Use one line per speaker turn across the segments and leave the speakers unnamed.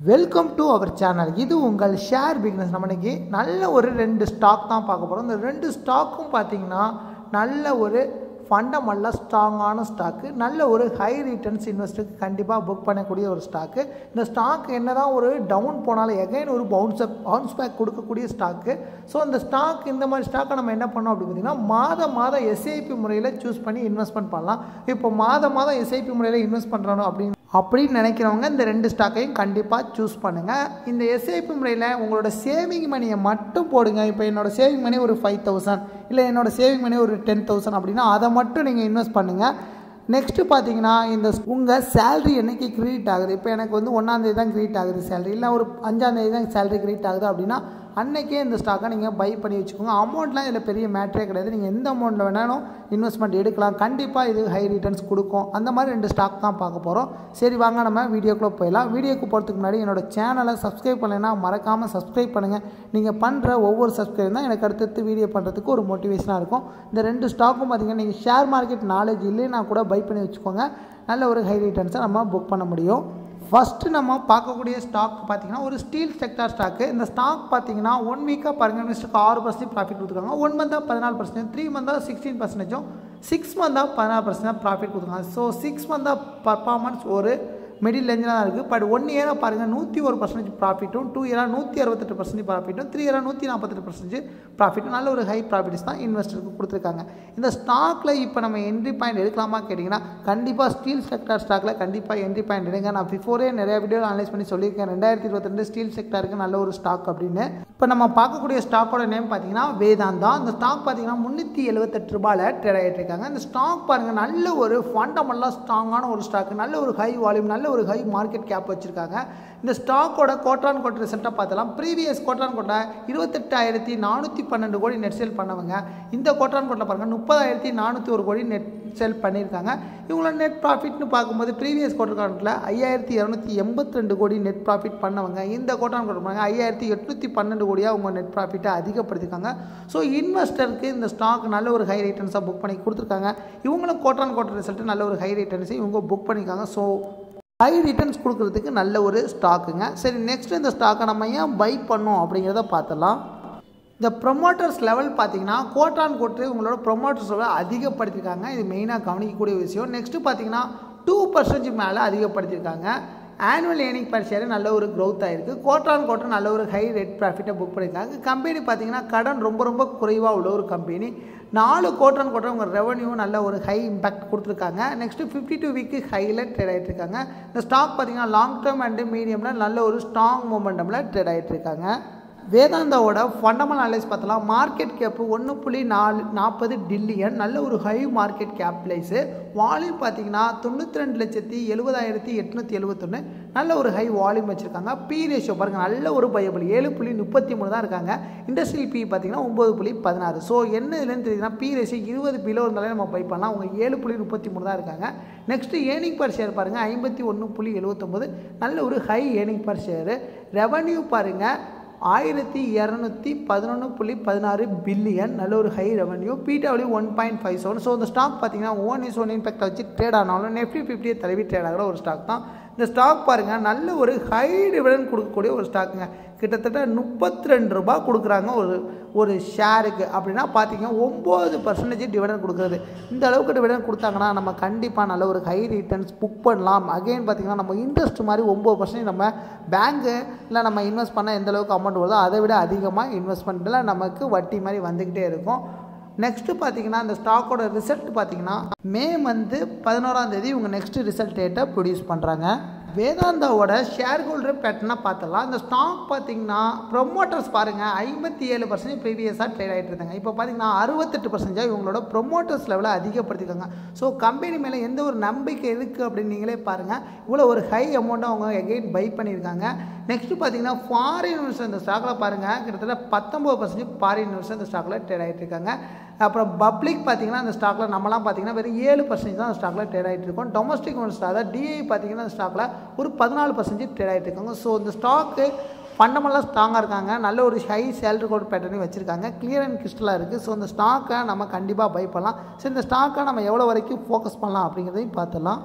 welcome to our channel இது உங்கள் share bigness நம்ம இன்னைக்கு நல்ல ஒரு ரெண்டு ஸ்டாக் தான் பார்க்க போகிறோம் இந்த ரெண்டு ஸ்டாக்கும் பார்த்தீங்கன்னா நல்ல ஒரு ஃபண்டமெண்டலாக ஸ்ட்ராங்கான ஸ்டாக்கு நல்ல ஒரு ஹை ரிட்டர்ன்ஸ் இன்வெஸ்டருக்கு கண்டிப்பாக புக் பண்ணக்கூடிய ஒரு ஸ்டாக்கு இந்த ஸ்டாக் என்ன தான் ஒரு டவுன் போனாலும் எகைன் ஒரு பவுன்ஸ் அப் பவுன்ஸ் பேக் கொடுக்கக்கூடிய ஸ்டாக்கு ஸோ இந்த ஸ்டாக் இந்த மாதிரி ஸ்டாக்கை நம்ம என்ன பண்ணோம் அப்படின்னு பார்த்தீங்கன்னா மாதம் மாதம் எஸ்ஐபி முறையில் சூஸ் பண்ணி இன்வெஸ்ட்மெண்ட் பண்ணலாம் இப்போ மாதம் மாதம் எஸ்ஐபி முறையில் இன்வெஸ்ட் பண்ணுறோம் அப்படின்னு அப்படின்னு நினைக்கிறவங்க இந்த ரெண்டு ஸ்டாக்கையும் கண்டிப்பாக சூஸ் பண்ணுங்கள் இந்த எஸ்ஐபி முறையில் உங்களோட சேவிங் மணியை மட்டும் போடுங்க இப்போ என்னோட சேவிங் மணி ஒரு ஃபைவ் தௌசண்ட் இல்லை என்னோட சேவிங் மணி ஒரு டென் தௌசண்ட் அப்படின்னா அதை மட்டும் நீங்கள் இன்வெஸ்ட் பண்ணுங்கள் நெக்ஸ்ட்டு பார்த்தீங்கன்னா இந்த உங்கள் சேலரி என்னைக்கு கிரெடிட் ஆகுது இப்போ எனக்கு வந்து ஒன்றாந்தேதி தான் கிரெடிட் ஆகுது சேலரி இல்லை ஒரு அஞ்சாந்தேதி தான் சேலரி கிரெடிட் ஆகுது அப்படின்னா அன்னைக்கே இந்த ஸ்டாக்கை நீங்கள் பை பண்ணி வச்சுக்கோங்க அமௌண்ட்லாம் இதில் பெரிய மேட்ரே கிடையாது நீங்கள் எந்த அமௌண்ட்டில் வேணாலும் இன்வெஸ்ட்மெண்ட் எடுக்கலாம் கண்டிப்பாக இது ஹை ரிட்டர்ன்ஸ் கொடுக்கும் அந்த மாதிரி ரெண்டு ஸ்டாக் தான் பார்க்க போகிறோம் சரி வாங்க நம்ம வீடியோக்குள்ளே போயிடலாம் வீடியோக்கு போகிறதுக்கு முன்னாடி என்னோட சேனலை சப்ஸ்கிரைப் பண்ணலைன்னா மறக்காமல் சப்ஸ்கிரைப் பண்ணுங்கள் நீங்கள் பண்ணுற ஒவ்வொரு சப்ஸ்கிரைப் தான் எனக்கு அடுத்தடுத்து வீடியோ பண்ணுறதுக்கு ஒரு மோட்டிவேஷனாக இருக்கும் இந்த ரெண்டு ஸ்டாக்கும் பார்த்தீங்கன்னா நீங்கள் ஷேர் மார்க்கெட் நாலேஜ் இல்லைன்னா கூட பை பண்ணி வச்சுக்கோங்க நல்ல ஒரு ஹை ரிட்டர்ன்ஸை நம்ம புக் பண்ண முடியும் ஃபஸ்ட்டு நம்ம பார்க்கக்கூடிய ஸ்டாக் பார்த்தீங்கன்னா ஒரு ஸ்டீல் செக்டார் ஸ்டாக்கு இந்த ஸ்டாக் பார்த்தீங்கன்னா ஒன் வீக்காக பாருங்கள் இன்வெஸ்டருக்கு ஆறு பர்சன்ட் ப்ராஃபிட் கொடுத்துருக்காங்க ஒன் மந்தாக பதினாலு பர்சன்ட் த்ரீ மந்தாக சிக்ஸ்டீன் பர்சன்டேஜும் சிக்ஸ் மந்தாக பதினாறு பர்சன்ட் ப்ராஃபிட் கொடுத்துருக்காங்க ஸோ சிக்ஸ் மந்தாக பர்ஃபார்மன்ஸ் ஒரு மிடில் ரேஞ்சில் தான் இருக்குது பட் ஒன் இயராக பாருங்கள் நூற்றி ஒரு பர்சன்டேஜ் ப்ராஃபிட்டும் டூ இயராக நூற்றி அறுபத்தெட்டு பர்சன்டேஜ் ப்ராஃபிட்டும் த்ரீ இயராக நூற்றி நாற்பத்தெட்டு பர்சன்டேஜ் ப்ராஃபிட்டும் நல்ல ஒரு ஹை ப்ராஃபிட்ஸ் தான் இன்வெஸ்டருக்கு கொடுத்துருக்காங்க இந்த ஸ்டாக்கில் இப்போ நம்ம என்ட்ரி பாயிண்ட் எடுக்கலாமா கேட்டிங்கன்னா கண்டிப்பாக ஸ்டீல் செக்டார் ஸ்டாக்கில் கண்டிப்பாக என்ட்ரி பாயிண்ட் எடுங்க நான் பிஃபோரே நிறைய வீடியோ அனலைஸ் பண்ணி சொல்லியிருக்கேன் ரெண்டாயிரத்தி இருபத்தி ரெண்டு ஸ்டீல் செக்டாருக்கு நல்ல ஒரு ஸ்டாக் அப்படின்னு இப்போ நம்ம பார்க்கக்கூடிய ஸ்டாக்கோட நேம் பார்த்தீங்கன்னா வேதாந்தா இந்த ஸ்டாக் பார்த்தீங்கன்னா முந்நூற்றி எழுபத்தெட்டு ரூபாயில் ட்ரேட் ஆகிட்டு இருக்காங்க இந்த ஸ்டாக் பாருங்கள் நல்ல ஒரு ஃபண்டமெண்டலாக ஸ்ட்ராங்கான ஒரு ஸ்டாக் நல்ல ஒரு ஹை வால்யூம் நல்ல ஒரு ஹை மார்க்கெட் கேப் வச்சுருக்காங்க இந்த ஸ்டாக்கோட கோட்டான் கோட் ரிசல்ட்டாக பார்த்தலாம் ப்ரீவியஸ் கோட்டான் கோட்டை இருபத்தெட்டாயிரத்தி நானூற்றி பன்னெண்டு கோடி நெட் சேல் பண்ணவங்க இந்த கோட்டான் கோட்டில் பாருங்கள் முப்பதாயிரத்தி நானூற்றி ஒரு கோடி நெட் சேல் பண்ணியிருக்காங்க இவங்களோட நெட் ப்ராஃபிட்னு பார்க்கும்போது ப்ரீவியஸ் கோட்டர் காலத்தில் ஐயாயிரத்தி இரநூத்தி எண்பத்தி ரெண்டு கோடி நெட் ப்ராஃபிட் பண்ணவங்க இந்த கோட்டான் கோட்டர் பாருங்க ஐயாயிரத்தி எட்நூற்றி பன்னெண்டு கோடியாக அவங்க நெட் ப்ராஃபிட்டை அதிகப்படுத்திருக்காங்க ஸோ இன்வெஸ்டருக்கு இந்த ஸ்டாக் நல்ல ஒரு ஹை ரிட்டர்ன்ஸாக புக் பண்ணி கொடுத்துருக்காங்க இவங்களும் கோட்டான் கோட்டர் ரிசல்ட்டு நல்ல ஒரு ஹை ரிட்டர்ன்ஸை இவங்க புக் பண்ணியிருக்காங்க ஸோ ஹை ரிட்டர்ன்ஸ் கொடுக்கறதுக்கு நல்ல ஒரு ஸ்டாக்குங்க சரி நெக்ஸ்ட் இந்த ஸ்டாக்கை நம்ம ஏன் பை பண்ணோம் அப்படிங்கிறத பார்த்துலாம் இந்த ப்ரொமோட்டர்ஸ் லெவல் பார்த்தீங்கன்னா கோட்டான் கோட்டு உங்களோட ப்ரொமோட்டர்ஸ் லெவல் அதிகப்படுத்தியிருக்காங்க இது மெயினாக கவனிக்கக்கூடிய விஷயம் நெக்ஸ்ட்டு பார்த்தீங்கன்னா டூ பர்சன்டேஜ் மேலே அதிகப்படுத்தியிருக்காங்க ஆனுவல் ஏர்னிங் பர் ஷேர் நல்ல ஒரு க்ரோத் ஆயிருக்கு கோட்டான் கோட்டர் நல்ல ஒரு ஹை ரேட் ப்ராஃபிட்டை புக் பண்ணியிருக்காங்க கம்பெனி பார்த்தீங்கன்னா கடன் ரொம்ப ரொம்ப குறைவாக உள்ள ஒரு கம்பெனி நாலு கோட்டான் கோட்டர் உங்கள் ரெவன்யூ நல்ல ஒரு ஹை இம்பாக்ட் கொடுத்துருக்காங்க நெக்ஸ்ட்டு ஃபிஃப்டி டூ வீக்கு ஹையில் ட்ரேட் ஆகிட்டு இருக்காங்க இந்த ஸ்டாக் பார்த்தீங்கன்னா லாங் டேர்ம் அண்டு மீடியமில் நல்ல ஒரு ஸ்ட்ராங் மூமெண்டமில் ட்ரேட் ஆகிட்டு இருக்காங்க வேதாந்தாவோட ஃபண்டமெண்டல் அனலைஸ் பார்த்தலாம் மார்க்கெட் கேப்பு ஒன்று புள்ளி நாலு நாற்பது டில்லியன் நல்ல ஒரு ஹை மார்க்கெட் கேப்லைஸு வால்யூம் பார்த்தீங்கன்னா தொண்ணூற்றி ரெண்டு லட்சத்தி எழுபதாயிரத்தி எட்நூற்றி எழுபத்தொன்று நல்ல ஒரு ஹை வால்யூம் வச்சுருக்காங்க பி ரேஷியோ பாருங்கள் நல்ல ஒரு பயபிள் ஏழு புள்ளி முப்பத்தி மூணு தான் இருக்காங்க இண்டஸ்ட்ரியல் பி பார்த்தீங்கன்னா ஒம்பது புள்ளி பதினாறு ஸோ என்ன இதுலேருந்து தெரியுதுன்னா பி ரேஷியோ இருபது பிலோ இருந்தாலே நம்ம பை பண்ணலாம் அவங்க ஏழு புள்ளி முப்பத்தி மூணு தான் இருக்காங்க நெக்ஸ்ட்டு ஏர்னிங் பர் ஷேர் பாருங்கள் ஐம்பத்தி ஒன்று புள்ளி எழுபத்தொம்போது நல்ல ஒரு high earning per share revenue பாருங்கள் ஆயிரத்தி இரநூத்தி பதினொன்று புள்ளி பதினாறு பில்லியன் நல்ல ஒரு high revenue P W one point five seven so இந்த ஸ்டாக் பார்த்தீங்கன்னா ஓன் இஸ் ஒன் இம்பேக்டை வச்சு ட்ரேட் ஆனாலும் நெஃப்டி ஃபிஃப்டியை தடவி ட்ரேட் ஆகிற ஒரு ஸ்டாக் தான் இந்த ஸ்டாக் பாருங்கள் நல்ல ஒரு ஹை டிவிடன் கொடுக்கக்கூடிய ஒரு ஸ்டாக்குங்க கிட்டத்தட்ட முப்பத்தி ரெண்டு ரூபா கொடுக்குறாங்க ஒரு ஒரு ஷேருக்கு அப்படின்னா பார்த்தீங்கன்னா ஒம்பது பர்சன்டேஜ் டிவிடன் கொடுக்குறது இந்த அளவுக்கு டிவிடன் கொடுத்தாங்கன்னா நம்ம கண்டிப்பாக நல்ல ஒரு ஹை ரிட்டர்ன்ஸ் புக் பண்ணலாம் அகைன் பார்த்தீங்கன்னா நம்ம இன்ட்ரெஸ்ட் மாதிரி ஒம்பது பர்சன்டேஜ் நம்ம பேங்க்கு இல்லை நம்ம இன்வெஸ்ட் பண்ண எந்த அளவுக்கு அமௌண்ட் வருதோ அதை விட அதிகமாக இன்வெஸ்ட்மெண்ட்டில் நமக்கு வட்டி மாதிரி வந்துக்கிட்டே இருக்கும் நெக்ஸ்ட்டு பார்த்தீங்கன்னா இந்த ஸ்டாக்கோட ரிசல்ட் பார்த்தீங்கன்னா மே மந்த்து பதினோராம் தேதி இவங்க நெக்ஸ்ட் ரிசல்ட் டேட்டை ப்ரொடியூஸ் பண்ணுறாங்க வேதாந்தாவோட ஷேர் ஹோல்டர் பேட்டர்னாக பார்த்தலாம் இந்த ஸ்டாக் பார்த்தீங்கன்னா ப்ரொமோட்டர்ஸ் பாருங்கள் ஐம்பத்தி ஏழு பர்சன்டேஜ் ப்ரீவியஸாக ட்ரேட் ஆகிட்டு இருந்தாங்க இப்போ பார்த்தீங்கன்னா அறுபத்தெட்டு பர்சன்டேஜ் இவங்களோட ப்ரொமோட்டர்ஸ் லெவலை அதிகப்படுத்திருக்காங்க ஸோ கம்பெனி மேலே எந்த ஒரு நம்பிக்கை இருக்குது அப்படின்னு நீங்களே பாருங்கள் இவ்வளோ ஒரு ஹை அமௌண்ட்டை அவங்க எகெயின் பை பண்ணியிருக்காங்க நெக்ஸ்ட்டு பார்த்தீங்கன்னா ஃபாரின் இன்வெஸ்டர் இந்த ஸ்டாக்கில் பாருங்கள் கிட்டத்தட்ட பத்தொம்பது பர்சன்டேஜ் ஃபாரின் இன்வெஸ்டர் இந்த ஸ்டாக்கில் ட்ரேட் ஆகிட்டு இருக்காங்க அப்புறம் பப்ளிக் பார்த்தீங்கன்னா அந்த ஸ்டாக்கில் நம்மலாம் பார்த்தீங்கன்னா வெறும் ஏழு பர்சன்டேஜ் தான் அந்த ஸ்டாக்கில் ட்ரேட் ஆகிட்டு இருக்கோம் டொமஸ்டிக் இன்வெஸ்டர் அதாவது டிஐ பார்த்தீங்கன்னா அந்த ஸ்டாக்கில் ஒரு பதினாலு பர்சன்டேஜ் ட்ரேட் ஆகிட்டு இருக்காங்க ஸோ இந்த ஸ்டாக்கு ஃபண்டமெண்டலாக ஸ்ட்ராங்காக இருக்காங்க நல்ல ஒரு ஹை சேலரி கோட் பேட்டர்னையும் வச்சுருக்காங்க கிளியர் அண்ட் கிறிஸ்டலாக இருக்குது ஸோ இந்த ஸ்டாக்கை நம்ம கண்டிப்பாக பை பண்ணலாம் ஸோ இந்த ஸ்டாக்கை நம்ம எவ்வளோ வரைக்கும் ஃபோக்கஸ் பண்ணலாம் அப்படிங்கிறதையும் பார்த்துடலாம்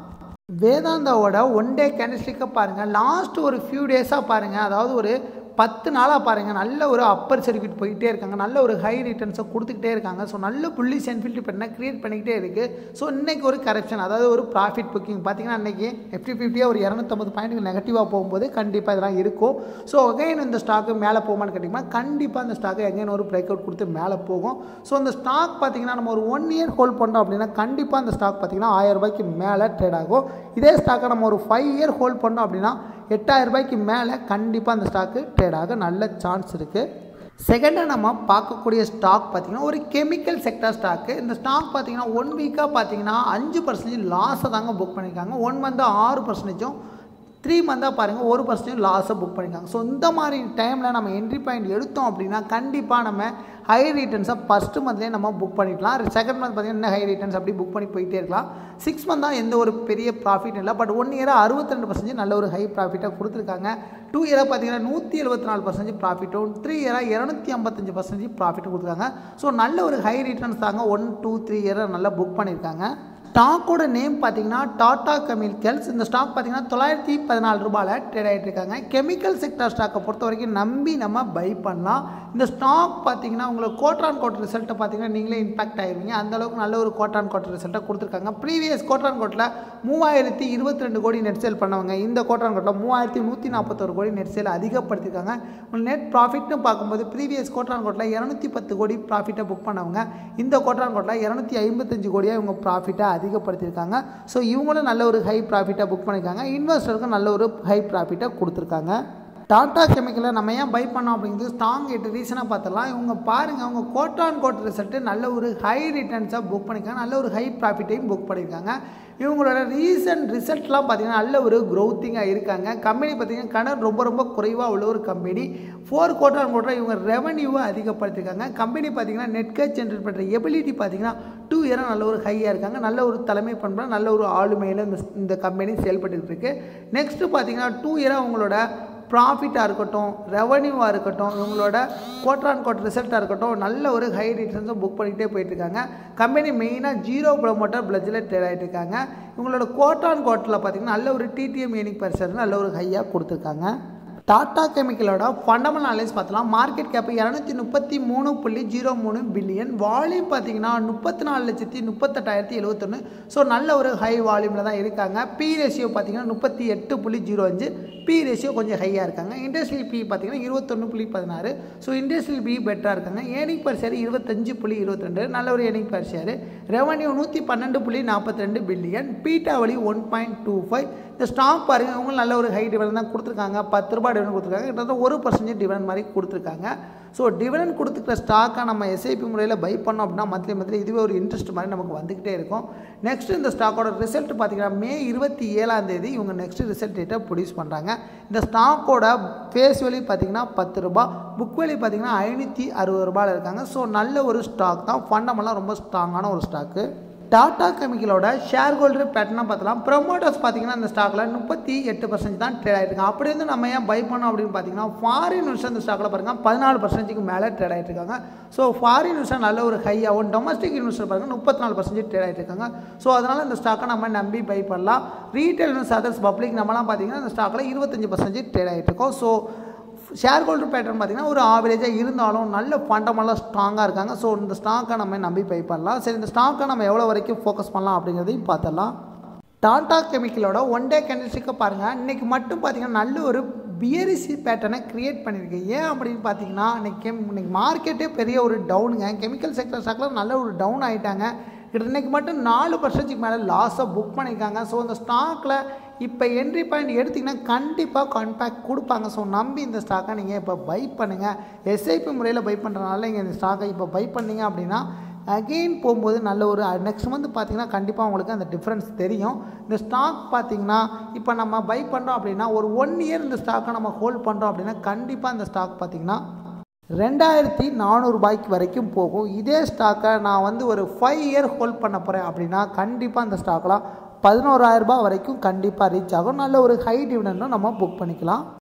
வேதாந்தாவோட ஒன் டே கேண்டிஸ்டிக்கை பாருங்கள் லாஸ்ட் ஒரு ஃபியூ டேஸாக பாருங்கள் அதாவது ஒரு பத்து நாளாக பாருங்கள் நல்ல ஒரு அப்பர் சர்க்கியூட் போயிட்டே இருக்காங்க நல்ல ஒரு ஹை ரிட்டர்ன்ஸை கொடுத்துக்கிட்டே இருக்காங்க ஸோ நல்ல புள்ளி சென்ஃபில்ட்டி பண்ண க்ரியேட் பண்ணிக்கிட்டே இருக்குது ஸோ இன்றைக்கி ஒரு கரெக்ஷன் அதாவது ஒரு ப்ராஃபிட் புக்கிங் பார்த்தீங்கன்னா இன்றைக்கி ஃபிஃப்டி ஃபிஃப்டியாக ஒரு இரநூத்தம்பது பாயிண்ட் நெகட்டிவாக போகும்போது கண்டிப்பாக இதெல்லாம் இருக்கும் ஸோ அகைன் இந்த ஸ்டாக்கு மேலே போகுமான்னு கேட்டிங்கன்னா கண்டிப்பாக இந்த ஸ்டாக்கு அகைன் ஒரு பிரேக் அவுட் கொடுத்து மேலே போகும் ஸோ இந்த ஸ்டாக் பார்த்தீங்கன்னா நம்ம ஒரு ஒன் இயர் ஹோல்ட் பண்ணோம் அப்படின்னா கண்டிப்பாக இந்த ஸ்டாக் பார்த்தீங்கன்னா ஆயிரம் ரூபாய்க்கு மேலே ட்ரேட் ஆகும் இதே ஸ்டாக்கை நம்ம ஒரு ஃபைவ் இயர் ஹோல்ட் பண்ணோம் அப்படின்னா எட்டாயிரம் ரூபாய்க்கு மேலே கண்டிப்பாக அந்த ஸ்டாக்கு ட்ரேட் ஆக நல்ல சான்ஸ் இருக்குது செகண்டாக நம்ம பார்க்கக்கூடிய ஸ்டாக் பார்த்திங்கன்னா ஒரு கெமிக்கல் செக்டர் ஸ்டாக்கு இந்த ஸ்டாக் பார்த்திங்கன்னா ஒன் வீக்காக பார்த்தீங்கன்னா அஞ்சு பர்சன்டேஜ் லாஸை தாங்க புக் பண்ணியிருக்காங்க ஒன் மந்த்து ஆறு பர்சன்டேஜும் த்ரீ மந்தாக பாருங்கள் ஒரு பர்சன்டேஜ் லாஸை புக் பண்ணியிருக்காங்க ஸோ இந்த மாதிரி டைமில் நம்ம என்ட்ரி பாயிண்ட் எடுத்தோம் அப்படின்னா கண்டிப்பாக நம்ம ஹை ரிட்டர்ன்ஸை ஃபஸ்ட்டு மந்த்லேயே நம்ம புக் பண்ணிக்கலாம் செகண்ட் மந்த் பார்த்திங்கன்னா ஹை ரிட்டர்ன்ஸ் அப்படி புக் பண்ணி போயிட்டே இருக்கலாம் சிக்ஸ் மந்த் தான் எந்த ஒரு பெரிய ப்ராஃபிட் இல்லை பட் ஒன் இயராக அறுபத்தி ரெண்டு பர்சன்டேஜ் நல்ல ஒரு ஹை ப்ராஃபிட்டாக கொடுத்துருக்காங்க டூ இயராக பார்த்தீங்கன்னா நூற்றி எழுபத்தி நாலு பர்சன்டேஜ் ப்ராஃபிட்டும் த்ரீ இயராக இரநூத்தி ஐம்பத்தஞ்சு பர்சன்டேஜ் ப்ராஃபிட்டும் கொடுத்துருக்காங்க ஸோ நல்ல ஒரு ஹை ரிட்டர்ன்ஸ் தாங்க ஒன் டூ த்ரீ இயரை நல்லா புக் பண்ணியிருக்காங்க ஸ்டாக்கோட நேம் பார்த்தீங்கன்னா டாடா கெமிக்கல்ஸ் இந்த ஸ்டாக் பார்த்தீங்கன்னா தொள்ளாயிரத்தி பதினாலு ரூபாயில் ட்ரேட் ஆகிட்டு இருக்காங்க கெமிக்கல் செக்டர் ஸ்டாக்கை பொறுத்த வரைக்கும் நம்பி நம்ம பை பண்ணலாம் இந்த ஸ்டாக் பார்த்தீங்கன்னா உங்களுக்கு கோட்ரான் கோட் ரிசல்ட்டை பார்த்தீங்கன்னா நீங்களே இம்பாக்ட் ஆயிருவீங்க அந்த அளவுக்கு நல்ல ஒரு கோட்ரான் கோட் ரிசல்ட்டை கொடுத்துருக்காங்க ப்ரீவியஸ் கோட்ரான் கோட்டில் மூவாயிரத்தி இருபத்தி ரெண்டு கோடி நெட் சேல் பண்ணவங்க இந்த கோட்ரான் கோட்டில் மூவாயிரத்தி நூற்றி நாற்பத்தொரு கோடி நெட் சேல் அதிகப்படுத்திருக்காங்க உங்களுக்கு நெட் ப்ராஃபிட்னு பார்க்கும்போது ப்ரீவியஸ் கோட்ரான் கோட்டில் இரநூத்தி பத்து கோடி ப்ராஃபிட்டை புக் பண்ணவங்க இந்த கோட்ரான் கோட்டில் இரநூத்தி ஐம்பத்தஞ்சு கோடியாக இவங்க ப்ராஃபிட்டை அதிகப்படுத்தியிருக்காங்க ஸோ இவங்களும் நல்ல ஒரு ஹை ப்ராஃபிட்டாக புக் பண்ணியிருக்காங்க இன்வெஸ்டருக்கும் நல்ல ஒரு ஹை ப்ராஃபிட்டை கொடுத்துருக்காங்க டாடா கெமிக்கலை நம்ம ஏன் பை பண்ணோம் அப்படிங்கிறது ஸ்ட்ராங் எட்டு ரீசனாக பார்த்துடலாம் இவங்க பாருங்கள் அவங்க கோட்டான் கோட் ரிசல்ட்டு நல்ல ஒரு ஹை ரிட்டர்ன்ஸாக புக் பண்ணியிருக்காங்க நல்ல ஒரு ஹை ப்ராஃபிட்டையும் புக் பண்ணியிருக்காங்க இவங்களோட ரீசன்ட் ரிசல்ட்லாம் பார்த்தீங்கன்னா நல்ல ஒரு க்ரோத்திங்காக இருக்காங்க கம்பெனி பார்த்தீங்கன்னா கடன் ரொம்ப ரொம்ப குறைவாக உள்ள ஒரு கம்பெனி ஃபோர் குவார்டர் குவார்டர் இவங்க ரெவன்யூவை அதிகப்படுத்திருக்காங்க கம்பெனி பார்த்தீங்கன்னா நெட் கேஷ் ஜென்ரேட் பண்ணுற எபிலிட்டி பார்த்தீங்கன்னா டூ இயராக நல்ல ஒரு ஹையாக இருக்காங்க நல்ல ஒரு தலைமை பண்பு நல்ல ஒரு ஆளுமையில் இந்த இந்த கம்பெனி செயல்பட்டு இருக்கு நெக்ஸ்ட்டு பார்த்தீங்கன்னா டூ இயராக அவங்களோட ப்ராஃபிட்டாக இருக்கட்டும் ரெவன்யூவாக இருக்கட்டும் இவங்களோட கோட்ரான் கோட் ரிசல்ட்டாக இருக்கட்டும் நல்ல ஒரு ஹை ரிட்டர்ன்ஸும் புக் பண்ணிக்கிட்டே போயிட்டுருக்காங்க கம்பெனி மெயினாக ஜீரோ ப்ரொமோட்டர் பிளஜில் ட்ரேட் ஆகிட்டு இருக்காங்க இவங்களோட கோட்ரான் கோட்டில் பார்த்தீங்கன்னா நல்ல ஒரு டிடிஎம் ஏனிக் பர்சன்ட் நல்ல ஒரு ஹையாக கொடுத்துருக்காங்க டாடா கெமிக்கலோட ஃபண்டமெண்டல் அனலைஸ் பார்த்தலாம் மார்க்கெட் கேப் இரநூத்தி முப்பத்தி மூணு புள்ளி ஜீரோ மூணு பில்லியன் வால்யூம் பார்த்தீங்கன்னா முப்பத்தி நாலு லட்சத்தி முப்பத்தெட்டாயிரத்தி எழுபத்தொன்று ஸோ நல்ல ஒரு ஹை வால்யூமில் தான் இருக்காங்க பி ரேஷியோ பார்த்தீங்கன்னா முப்பத்தி எட்டு புள்ளி ஜீரோ அஞ்சு பி ரேஷியோ கொஞ்சம் ஹையாக இருக்காங்க இண்டஸ்ட்ரியல் பி பார்த்தீங்கன்னா இருபத்தொன்று புள்ளி பதினாறு ஸோ இண்டஸ்ட்ரியல் பி பெட்டராக இருக்காங்க ஏனிக் பர் ஷேர் இருபத்தஞ்சு புள்ளி இருபத்தி ரெண்டு நல்ல ஒரு ஏனிக் பர் ஷேர் ரெவன்யூ நூற்றி பன்னெண்டு புள்ளி நாற்பத்தி ரெண்டு பில்லியன் பீட்டா வழி ஒன் பாயிண்ட் டூ ஃபைவ் இந்த ஸ்டாக் பாருங்கள் இவங்க நல்ல ஒரு ஹை டிவிடன் தான் கொடுத்துருக்காங்க பத்து ரூபாய் டிவிடன் கொடுத்துருக்காங்க கிட்டத்தட்ட ஒரு பர்சன்டேஜ் டிவிடன் மாதிரி கொடுத்துருக்காங்க ஸோ டிவிடன் கொடுத்துக்கிற ஸ்டாக்கை நம்ம எஸ்ஐபி முறையில் பை பண்ணோம் அப்படின்னா மந்த்லி மந்த்லி இதுவே ஒரு இன்ட்ரெஸ்ட் மாதிரி நமக்கு வந்துக்கிட்டே இருக்கும் நெக்ஸ்ட் இந்த ஸ்டாக்கோட ரிசல்ட் பார்த்தீங்கன்னா மே இருபத்தி ஏழாம் தேதி இவங்க நெக்ஸ்ட் ரிசல்ட் டேட்டை ப்ரொடியூஸ் பண்ணுறாங்க இந்த ஸ்டாக்கோட ஃபேஸ் வேல்யூ பார்த்தீங்கன்னா பத்து ரூபா புக் வேல்யூ பார்த்தீங்கன்னா ஐநூற்றி அறுபது ரூபாயில் இருக்காங்க ஸோ நல்ல ஒரு ஸ்டாக் தான் ஃபண்டமெல்லாம் ரொம்ப ஸ்ட்ராங்கான ஒரு ஸ்டாக்கு டாடா கெமிக்கலோட ஷேர் ஹோல்டர் பேட்டர்னாக பார்த்தலாம் ப்ரொமோட்டர்ஸ் பார்த்தீங்கன்னா இந்த ஸ்டாக்கில் முப்பத்தி எட்டு பர்சன்ட் தான் ட்ரேட் ஆகிருக்கு அப்படி இருந்து நம்ம ஏன் பை பண்ணோம் அப்படின்னு பார்த்தீங்கன்னா ஃபாரின் இன்வெஸ்டர் இந்த ஸ்டாக்கில் பாருங்கள் பதினாலு பர்சன்டேஜ்க்கு மேலே ட்ரேட் ஆகிட்டு இருக்காங்க ஸோ ஃபாரின் இன்வெஸ்டர் நல்ல ஒரு ஹையாகவும் டொமஸ்டிக் இன்வெஸ்டர் பாருங்கள் முப்பத்தி நாலு பர்சன்டேஜ் ட்ரேட் ஆகிட்டு இருக்காங்க ஸோ அதனால் இந்த ஸ்டாக்கை நம்ம நம்பி பை பண்ணலாம் ரீட்டைல் இன்வெஸ்ட் அதர்ஸ் பப்ளிக் நம்மலாம் பார்த்தீங்கன்னா இந்த ஸ்டாக்கில் இருபத்தஞ்சு பர்சன்டேஜ் ட்ரேட் ஆகிட்டு இருக்கோம் ஸோ ஷேர் ஹோல்டர் பேட்டர்ன் பார்த்திங்கன்னா ஒரு ஆவரேஜாக இருந்தாலும் நல்ல ஃபண்டமெல்லாம் ஸ்ட்ராங்காக இருக்காங்க ஸோ இந்த ஸ்டாக்கை நம்ம நம்பி பை பண்ணலாம் சரி இந்த ஸ்டாக்கை நம்ம எவ்வளோ வரைக்கும் ஃபோக்கஸ் பண்ணலாம் அப்படிங்கிறதையும் பார்த்துடலாம் டாடா கெமிக்கலோட ஒன் டே கேண்டில்ஸ்டிக்கை பாருங்கள் இன்றைக்கி மட்டும் பார்த்திங்கன்னா நல்ல ஒரு பியரிசி பேட்டர்னை க்ரியேட் பண்ணியிருக்கு ஏன் அப்படின்னு பார்த்தீங்கன்னா இன்றைக்கி கெம் இன்றைக்கி மார்க்கெட்டே பெரிய ஒரு டவுனுங்க கெமிக்கல் செக்டர் ஸ்டாக்கில் நல்ல ஒரு டவுன் ஆகிட்டாங்க இன்றைக்கி மட்டும் நாலு பர்சன்டேஜ்க்கு மேலே லாஸை புக் பண்ணியிருக்காங்க ஸோ இந்த ஸ்டாக்கில் இப்போ என்ட்ரி பாயிண்ட் எடுத்திங்கன்னா கண்டிப்பாக கான்டாக்ட் கொடுப்பாங்க ஸோ நம்பி இந்த ஸ்டாக்கை நீங்கள் இப்போ பை பண்ணுங்கள் எஸ்ஐபி முறையில் பை பண்ணுறதுனால நீங்கள் இந்த ஸ்டாக்கை இப்போ பை பண்ணீங்க அப்படின்னா அகெயின் போகும்போது நல்ல ஒரு நெக்ஸ்ட் மந்த் பார்த்தீங்கன்னா கண்டிப்பாக உங்களுக்கு அந்த டிஃப்ரென்ஸ் தெரியும் இந்த ஸ்டாக் பார்த்தீங்கன்னா இப்போ நம்ம பை பண்ணுறோம் அப்படின்னா ஒரு ஒன் இயர் இந்த ஸ்டாக்கை நம்ம ஹோல்ட் பண்ணுறோம் அப்படின்னா கண்டிப்பாக இந்த ஸ்டாக் பார்த்திங்கன்னா ரெண்டாயிரத்தி நானூறுபாய்க்கு வரைக்கும் போகும் இதே ஸ்டாக்கை நான் வந்து ஒரு ஃபைவ் இயர் ஹோல்ட் பண்ண போகிறேன் அப்படின்னா கண்டிப்பாக இந்த ஸ்டாக்லாம் பதினோராயிரரூபா வரைக்கும் கண்டிப்பாக ரீச் ஆகும் நல்ல ஒரு ஹை டிவிடனும் நம்ம புக் பண்ணிக்கலாம்